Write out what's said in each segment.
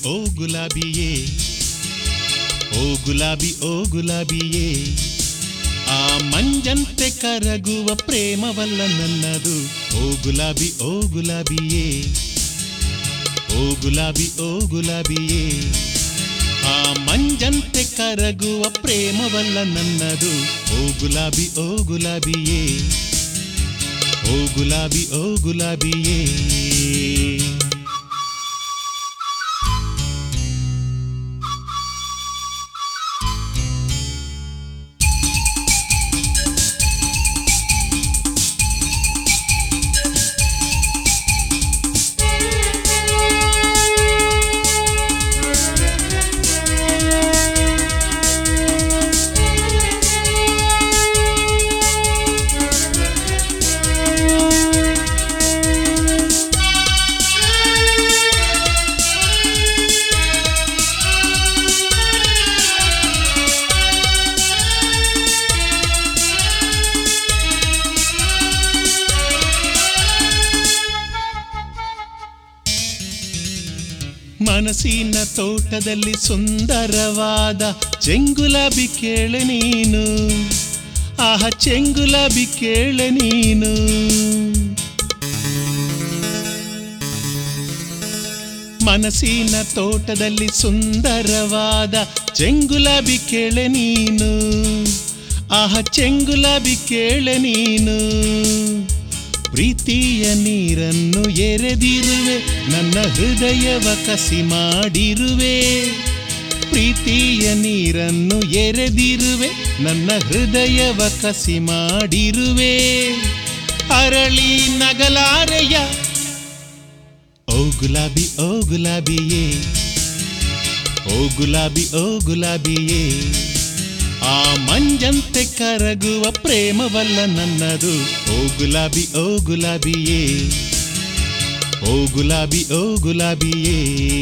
ಓ ಗುಲಾಬಿಯೇ ಓ ಗುಲಾಬಿ ಓ ಗುಲಾಬಿಯೇ ಆ ಮಂಜಂತೆ ಕರಗುವ ಪ್ರೇಮವಲ್ಲ ನನ್ನದು ಓ ಗುಲಾಬಿ ಓ ಗುಲಾಬಿಯೇ ಓ ಗುಲಾಬಿ ಓ ಗುಲಾಬಿಯೇ ಆ ಮಂಜಂತೆ ಕರಗುವ ಪ್ರೇಮವಲ್ಲ ನನ್ನದು ಓ ಗುಲಾಬಿ ಓ ಗುಲಾಬಿಯೇ ಓ ಗುಲಾಬಿ ಓ ಗುಲಾಬಿಯೇ ಮನಸ್ಸಿನ ತೋಟದಲ್ಲಿ ಸುಂದರವಾದ ಚೆಂಗುಲಾಬಿ ಕೇಳೆ ನೀನು ಆಹ ಚೆಂಗುಲಾಬಿ ಕೇಳೆ ನೀನು ಮನಸ್ಸಿನ ತೋಟದಲ್ಲಿ ಸುಂದರವಾದ ಚೆಂಗುಲಾಬಿ ಕೇಳೆ ನೀನು ಆಹ ಚೆಂಗುಲಾಬಿ ಕೇಳೆ ನೀನು ಪ್ರೀತಿಯ ನೀರನ್ನು ಎರೆದಿರುವೆ ನನ್ನ ಹೃದಯವ ಕಸಿ ಮಾಡಿರುವೆ ಪ್ರೀತಿಯ ನೀರನ್ನು ಎರೆದಿರುವೆ ನನ್ನ ಹೃದಯವ ಕಸಿ ಮಾಡಿರುವೆ ಅರಳಿ ನಗಲಾರೆಯ ಓ ಗುಲಾಬಿ ಓ ಗುಲಾಬಿಯೇ ಓ ಗುಲಾಬಿ ಓ ಗುಲಾಬಿಯೇ ಆ ಮಂಜಂತೆ ಕರಗುವ ಪ್ರೇಮವಲ್ಲ ನನ್ನದು ಓ ಗುಲಾಬಿ ಓ ಗುಲಾಬಿಯೇ ಓ ಗುಲಾಬಿ ಓ ಗುಲಾಬಿಯೇ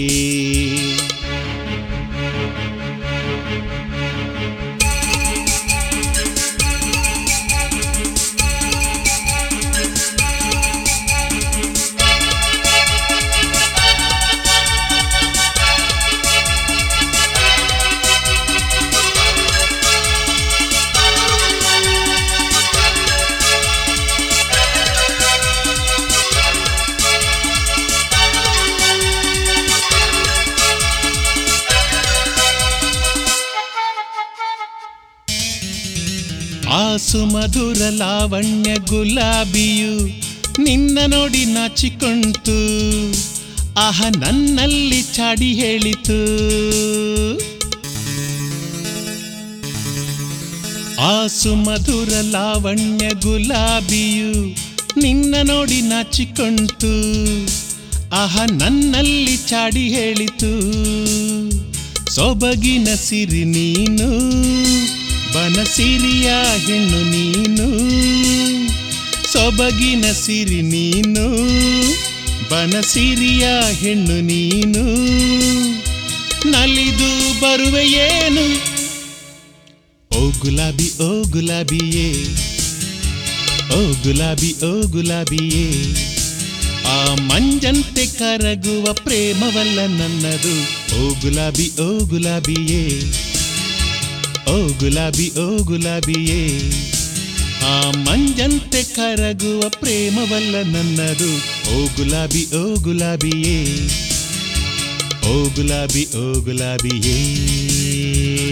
ಆ ಸುಮಧುರ ಲಾವಣ್ಯ ಗುಲಾಬಿಯು ನಿನ್ನ ನೋಡಿ ನಾಚಿಕೊಂತು ಆಹ ನನ್ನಲ್ಲಿ ಚಾಡಿ ಹೇಳಿತು ಆ ಸುಮಧುರ ಲಾವಣ್ಯ ಗುಲಾಬಿಯು ನಿನ್ನ ನೋಡಿ ನಾಚಿಕೊಂತು ಆಹ ನನ್ನಲ್ಲಿ ಚಾಡಿ ಹೇಳಿತು ಸೊಬಗಿನ ಸಿರಿ ನೀನು ಬನಸಿರಿಯ ಹೆಣ್ಣು ನೀನು ಸೊಬಗಿನ ಸಿರಿ ನೀನು ಬನಸಿರಿಯ ಹೆಣ್ಣು ನೀನು ನಲಿದು ಬರುವೆಯೇನು ಓ ಗುಲಾಬಿ ಓ ಗುಲಾಬಿಯೇ ಓ ಗುಲಾಬಿ ಓ ಗುಲಾಬಿಯೇ ಆ ಮಂಜಂತೆ ಕರಗುವ ಪ್ರೇಮವಲ್ಲ ನನ್ನದು ಓ ಗುಲಾಬಿ ಓ ಗುಲಾಬಿಯೇ ಓ ಗುಲಾಬಿ ಓ ಗುಲಾಬಿಯೇ ಆ ಮಂಜಂತೆ ಕರಗುವ ಪ್ರೇಮವಲ್ಲ ನನ್ನದು ಓ ಗುಲಾಬಿ ಓ ಗುಲಾಬಿಯೇ ಓ ಗುಲಾಬಿ ಓ ಗುಲಾಬಿಯೇ